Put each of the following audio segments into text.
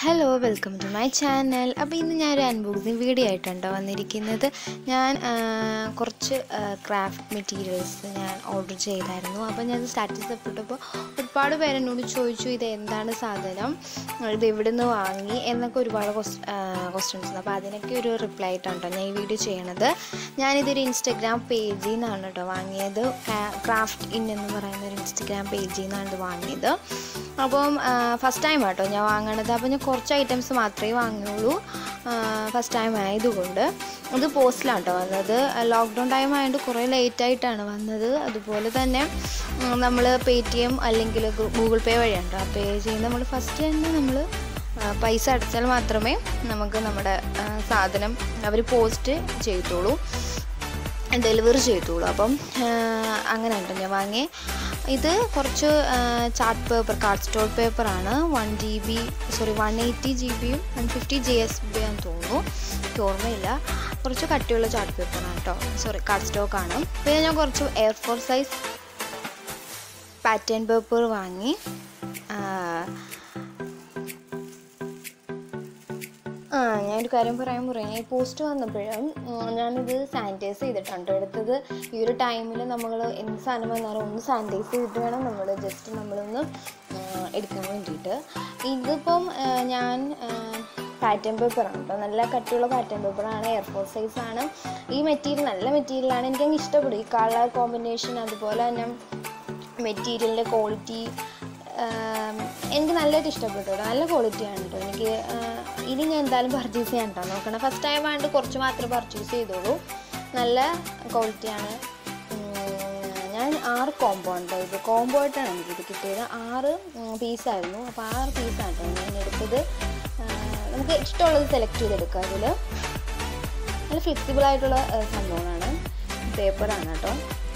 hello welcome to my channel അപ്പോൾ ഇന്ന് ഞാനൊരു അൺബോക്സിങ് വീഡിയോ ആയിട്ടാണ് വന്നിരിക്കുന്നത് ഞാൻ ആ, കുറച്ച് ക്രാഫ്റ്റ് മെറ്റീരിയൽസ് ഞാൻ ഓർഡർ ചെയ്തായിരുന്നു അപ്പോൾ ഞാൻ സ്റ്റാറ്റസ് ഇട്ടപ്പോൾ ഒരുപാട് പേര് എന്നോട് ചോദിച്ചു ഇത് എന്താണ് സാധനം ഇത് എവിടെ നിന്ന് വാങ്ങി എന്നൊക്കെ ഒരുപാട് ക്വസ്റ്റ്യൻസ് ഉണ്ട് അപ്പോൾ അതിനൊക്കെ ഒരു റിപ്ലൈ ആയിട്ടാണ് കേട്ടോ ഞാൻ ഈ വീഡിയോ ചെയ്യണത് ഞാനിതൊരു ഇൻസ്റ്റഗ്രാം പേജിൽ നിന്നാണ് കേട്ടോ വാങ്ങിയത് ക്രാഫ്റ്റ് ഇൻ എന്ന് പറയുന്ന ഒരു ഇൻസ്റ്റഗ്രാം പേജിൽ നിന്നാണ് ഇത് വാങ്ങിയത് അപ്പം ഫസ്റ്റ് ടൈം ആട്ടോ ഞാൻ വാങ്ങണത് അപ്പോൾ ഞാൻ കുറച്ച് ഐറ്റംസ് മാത്രമേ വാങ്ങുള്ളൂ ഫസ്റ്റ് ടൈം ആയതുകൊണ്ട് ഇത് പോസ്റ്റിലാണ് കേട്ടോ വന്നത് ലോക്ക്ഡൗൺ ടൈം ആയതുകൊണ്ട് കുറേ ലേറ്റ് ആയിട്ടാണ് വന്നത് അതുപോലെ തന്നെ നമ്മൾ പേ ടി എം അല്ലെങ്കിൽ ഗൂഗിൾ പേ വഴിയാണ് കേട്ടോ പേ ചെയ്യുന്നത് നമ്മൾ ഫസ്റ്റ് തന്നെ നമ്മൾ പൈസ അടച്ചാൽ മാത്രമേ നമുക്ക് നമ്മുടെ ആ, സാധനം അവർ പോസ്റ്റ് ചെയ്തോളൂ ഡെലിവറി ചെയ്തോളൂ അപ്പം ആ, അങ്ങനെ ഉണ്ടോ ഞാൻ വാങ്ങി ഇത് കുറച്ച് ചാർട്ട് പേപ്പർ കാർഡ് സ്റ്റോർ പേപ്പറാണ് one G B sorry one eighty G ബിയും one fifty G S B ആണെന്ന് തോന്നുന്നു എനിക്ക് ഓർമ്മയില്ല കുറച്ച് കട്ടിയുള്ള ചാർട്ട് പേപ്പറാണ് കേട്ടോ സോറി കാർഡ് സ്റ്റോക്കാണ് പിന്നെ ഞാൻ കുറച്ച് A four size pattern paper വാങ്ങി ആ, ആ ഞാനൊരു കാര്യം പറയാൻ പറയാം ഈ പോസ്റ്റ് വന്നപ്പോഴും ഉം, ഞാനിത് സാനിറ്റൈസ് ചെയ്തിട്ടുണ്ട് എടുത്തത് ഈ ഒരു ടൈമിൽ നമ്മൾ എന്ത് സാധനം വന്നാലും ഒന്ന് സാനിറ്റൈസ് ചെയ്തിട്ട് വേണം നമ്മൾ ജസ്റ്റ് നമ്മളൊന്ന് ആ, എടുക്കാൻ വേണ്ടിയിട്ട് ഇതിപ്പം ആ, ഞാൻ പാറ്റേൺ പേപ്പറാണ് കേട്ടോ നല്ല കട്ടിയുള്ള പാറ്റേൺ പേപ്പറാണ് എയർഫോർ സൈസ് ആണ് ഈ മെറ്റീരിയൽ നല്ല മെറ്റീരിയലാണ് എനിക്ക് അങ്ങ് ഇഷ്ടപ്പെടും ഈ കളർ കോമ്പിനേഷൻ അതുപോലെ തന്നെ മെറ്റീരിയലിൻ്റെ ക്വാളിറ്റി ആം, എനിക്ക് നല്ലതായിട്ട് ഇഷ്ടപ്പെട്ടു കേട്ടോ നല്ല ക്വാളിറ്റിയാണ് കേട്ടോ എനിക്ക് ആ, ഇനി ഞാൻ എന്തായാലും പർച്ചേസ് ചെയ്യാൻ കേട്ടോ നോക്കണം ഫസ്റ്റ് ടൈം ആയിട്ട് കുറച്ച് മാത്രമേ പർച്ചേസ് ചെയ്തോളൂ നല്ല ക്വാളിറ്റിയാണ് ഞാൻ ആറ് കോംബോ ഉണ്ട് ഇത് കോംബോ ആയിട്ടാണ് എനിക്കിത് കിട്ടിയത് ആറ് പീസായിരുന്നു അപ്പോൾ ആറ് പീസാണ് കേട്ടോ ഞാൻ എടുത്തത് ആ, നമുക്ക് ഇഷ്ടമുള്ളത് സെലക്ട് ചെയ്തെടുക്കുക അതിൽ നല്ല ഫ്ലെക്സിബിൾ ആയിട്ടുള്ള ആ, സംഭവമാണ് പേപ്പറാണ് കേട്ടോ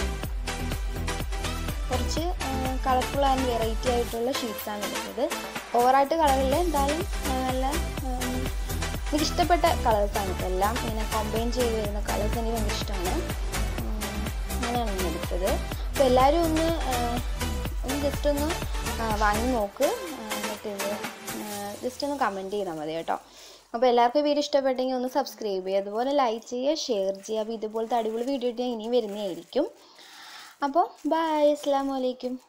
കുറച്ച് കളർഫുൾ ആൻഡ് വെറൈറ്റി ആയിട്ടുള്ള ഷീറ്റ്സാണ് എടുത്തത് ഓവറായിട്ട് കളറില്ല എന്തായാലും ആ, നല്ല ഉം, എനിക്ക് ഇഷ്ടപ്പെട്ട കളേഴ്സാണ് കേട്ടോ എല്ലാം ഇങ്ങനെ കമ്പൈൻ ചെയ്ത് വരുന്ന കളേഴ്സ് എനിക്ക് ഭയങ്കര ഇഷ്ടമാണ് ഉം, അങ്ങനെയാണ് ഞാൻ എടുത്തത് അപ്പോൾ എല്ലാവരും ഒന്ന് ആ, ഒന്ന് ജസ്റ്റ് ഒന്ന് ആ, വാങ്ങി നോക്ക് ആ, എന്നിട്ട് ഇത് ജസ്റ്റ് ഒന്ന് കമൻറ്റ് ചെയ്താൽ മതി കേട്ടോ അപ്പോൾ എല്ലാവർക്കും വീഡിയോ ഇഷ്ടപ്പെട്ടെങ്കിൽ ഒന്ന് സബ്സ്ക്രൈബ് ചെയ്യുക അതുപോലെ ലൈക്ക് ചെയ്യുക ഷെയർ ചെയ്യുക അപ്പോൾ ഇതുപോലത്തെ അടിപൊളി വീഡിയോ ഞാൻ ഇനിയും വരുന്നതായിരിക്കും അപ്പോൾ ബൈ അസ്സാം വലൈക്കും